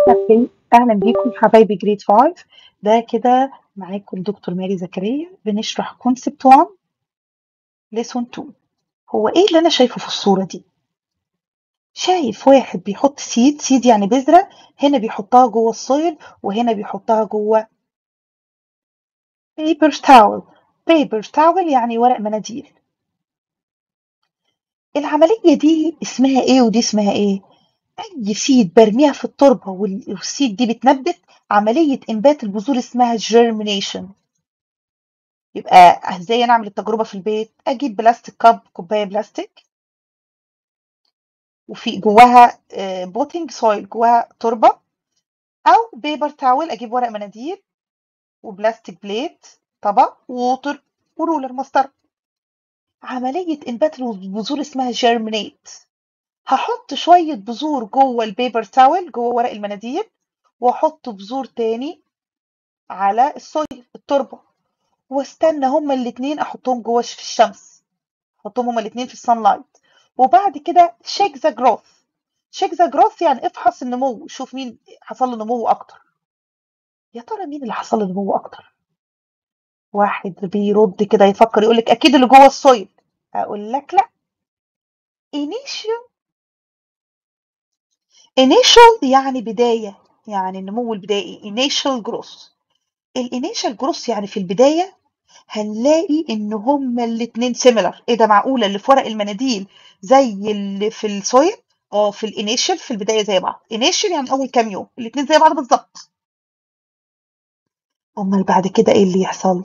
اوكي اهلا بيكم حبايبي جريد 5 ده كده معاكم دكتور ماري زكريا بنشرح كونسبت 1 ليسون 2 هو ايه اللي انا شايفه في الصوره دي شايف واحد بيحط سيد سيد يعني بذره هنا بيحطها جوه السويل وهنا بيحطها جوه بيبر تاول بيبر تاول يعني ورق مناديل العمليه دي اسمها ايه ودي اسمها ايه اي سيد برميها في التربه والسيد دي بتنبت عمليه انبات البذور اسمها germination يبقى ازاي انا اعمل التجربه في البيت اجيب بلاستيك كاب كوبايه بلاستيك وفي جواها بوتنج سويل جواها تربه او بيبر تاول اجيب ورق مناديل وبلاستيك بليت طبق ووتر ورولر مسطره عمليه انبات البذور اسمها germinate هحط شوية بذور جوه البيبر تاول جوه ورق المناديل واحط بذور تاني على السويل التربة واستنى هما الاتنين احطهم جوه في الشمس احطهم هما الاتنين في السان لايت وبعد كده شيك ذا جروث شيك ذا جروث يعني افحص النمو شوف مين حصل له نمو اكتر يا ترى مين اللي حصل له نمو اكتر واحد بيرد كده يفكر يقولك اكيد اللي جوه السويل اقول لك لا initial initial يعني بداية يعني النمو البدائي initial growth الانيشال جروث يعني في البداية هنلاقي ان هما الاتنين similar ايه ده معقولة اللي في ورق المناديل زي اللي في السويل اه في الانيشال في البداية زي بعض initial يعني اول كام يوم الاتنين زي بعض بالظبط امال بعد كده ايه اللي يحصل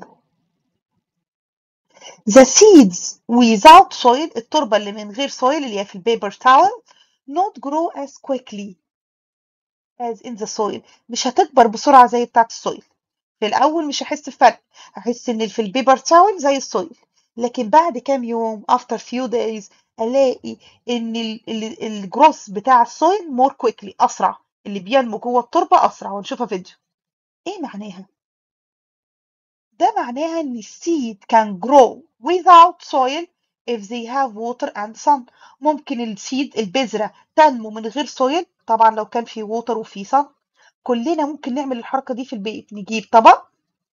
the seeds without soil التربة اللي من غير soil اللي هي في البيبر towel not grow as quickly as in the soil مش هتكبر بسرعة زي بتاعة السويل في الأول مش هحس بفرق هحس إن في البيبر تاول زي السويل لكن بعد كام يوم after few days ألاقي إن الجروث بتاع السويل more quickly أسرع اللي بينمو جوه التربة أسرع ونشوفها فيديو إيه معناها؟ ده معناها إن السيد can grow without soil if they have water and sun ممكن السيد البذرة تنمو من غير سويل طبعا لو كان في ووتر وفي sun كلنا ممكن نعمل الحركة دي في البيت نجيب طبق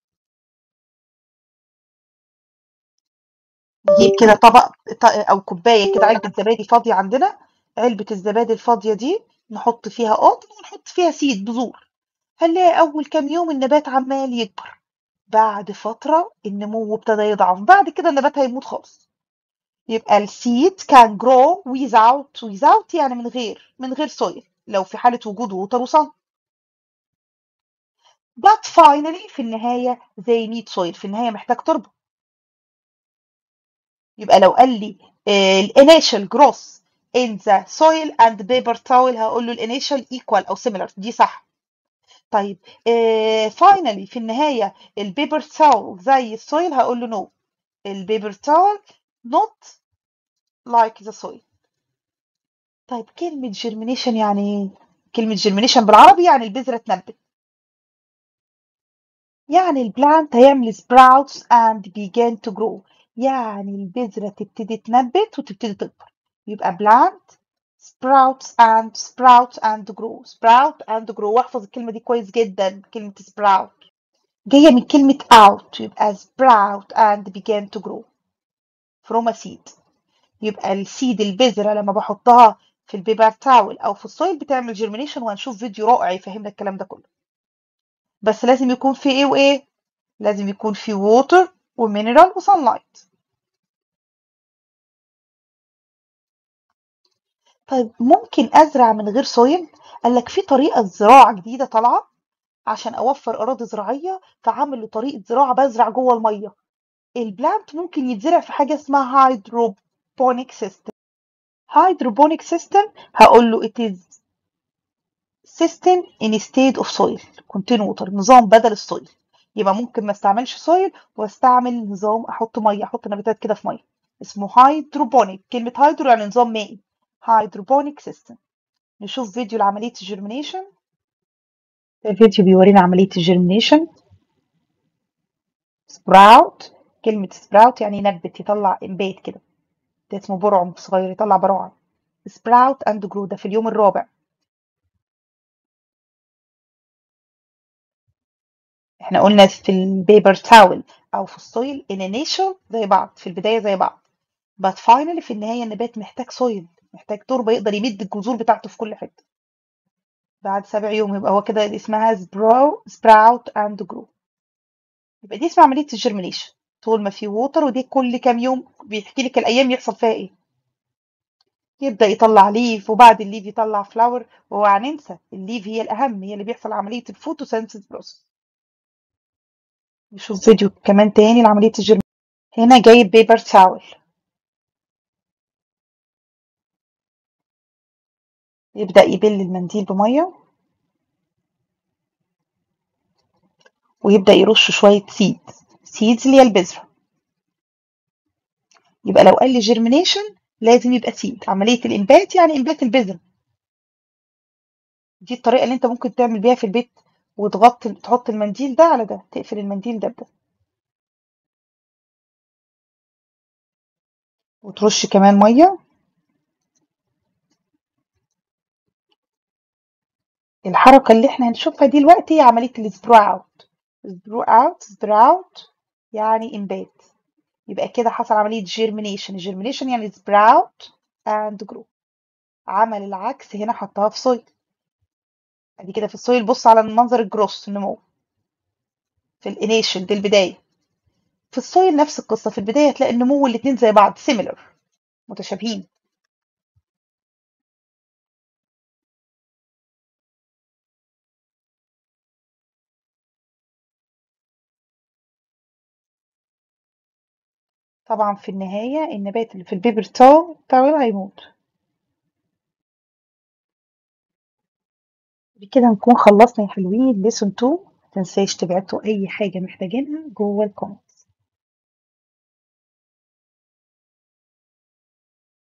نجيب كده طبق أو كوباية كده علبة زبادي فاضية عندنا علبة الزبادي الفاضية دي نحط فيها قطن ونحط فيها سيد بذور هنلاقي أول كام يوم النبات عمال يكبر بعد فترة النمو ابتدى يضعف بعد كده النبات هيموت خالص يبقى السيد can grow without without يعني من غير من غير soil لو في حالة وجود ووتر وصن but finally في النهاية they need soil في النهاية محتاج تربة يبقى لو قال لي ال initial growth in the soil and paper towel هقول له ال initial equal أو similar دي صح طيب آه finally في النهاية البيبر towel زي السويل هقول له no البيبر towel not like the soil طيب كلمة germination يعني ايه؟ كلمة germination بالعربي يعني البذرة تنبت يعني البلانت هيعمل sprouts and begin to grow يعني البذرة تبتدي تنبت وتبتدي تكبر يبقى plant sprouts and sprouts and grow sprout and grow واحفظ الكلمة دي كويس جدا كلمة sprout جاية من كلمة out يبقى sprout and begin to grow from a seed يبقى السيد البذرة لما بحطها في البيبر تاول أو في السويل بتعمل جيرمينيشن وهنشوف فيديو رائع يفهمنا الكلام ده كله بس لازم يكون في ايه وايه لازم يكون في ووتر ومينرال وسان لايت طيب ممكن ازرع من غير سويل قال لك في طريقه زراعه جديده طالعه عشان اوفر اراضي زراعيه فعملوا طريقه زراعه بزرع جوه الميه البلانت ممكن يتزرع في حاجه اسمها هيدروبونيك سيستم هيدروبونيك سيستم هقول له it is system instead of soil contain water نظام بدل السويل يبقى ممكن ما استعملش سويل واستعمل نظام احط ميه احط نباتات كده في ميه اسمه هيدروبونيك كلمه هيدرو يعني نظام مائي هيدروبونيك سيستم نشوف فيديو لعمليه الجيرمينيشن ده فيديو بيورينا عمليه الجيرمينيشن سبراوت كلمه سبراوت يعني ينبت يطلع انبات كده ده اسمه برعم صغير يطلع براعم سبراوت اند جرو ده في اليوم الرابع احنا قلنا في البيبر تاول او في السويل initial زي بعض في البدايه زي بعض but finally في النهايه النبات محتاج سويل محتاج تربه يقدر يمد الجذور بتاعته في كل حته بعد سبع يوم يبقى هو كده اسمها سبراو سبراوت اند جرو يبقى دي اسمها عمليه الجرمينيشن طول ما في ووتر ودي كل كام يوم بيحكي لك الايام يحصل فيها ايه يبدا يطلع ليف وبعد الليف يطلع فلاور وهو ننسى الليف هي الاهم هي اللي بيحصل عمليه الفوتوسينثيس بروسس نشوف فيديو كمان تاني لعمليه الجرمينيشن هنا جايب بيبر تاول يبدأ يبل المنديل بمية ويبدأ يرش شوية سيد سيدز اللي هي البذرة يبقى لو قال لي جيرمينيشن لازم يبقى سيد عملية الإنبات يعني إنبات البذرة دي الطريقة اللي أنت ممكن تعمل بيها في البيت وتغطي تحط المنديل ده على ده تقفل المنديل ده بده وترش كمان مية الحركة اللي احنا هنشوفها دي دلوقتي هي عملية السبراوت سبراوت سبراوت يعني إنبات يبقى كده حصل عملية جيرمينيشن الجيرمينيشن يعني سبراوت اند جرو عمل العكس هنا حطها في سويل ادي كده في السويل بص على المنظر الجروس النمو في الانيشن دي البداية في السويل نفس القصة في البداية هتلاقي النمو الاتنين زي بعض similar متشابهين طبعا في النهاية النبات اللي في البيبر تاو تاول هيموت بكده نكون خلصنا يا حلوين ليسون 2 متنساش تبعتوا أي حاجة محتاجينها جوه الكومنت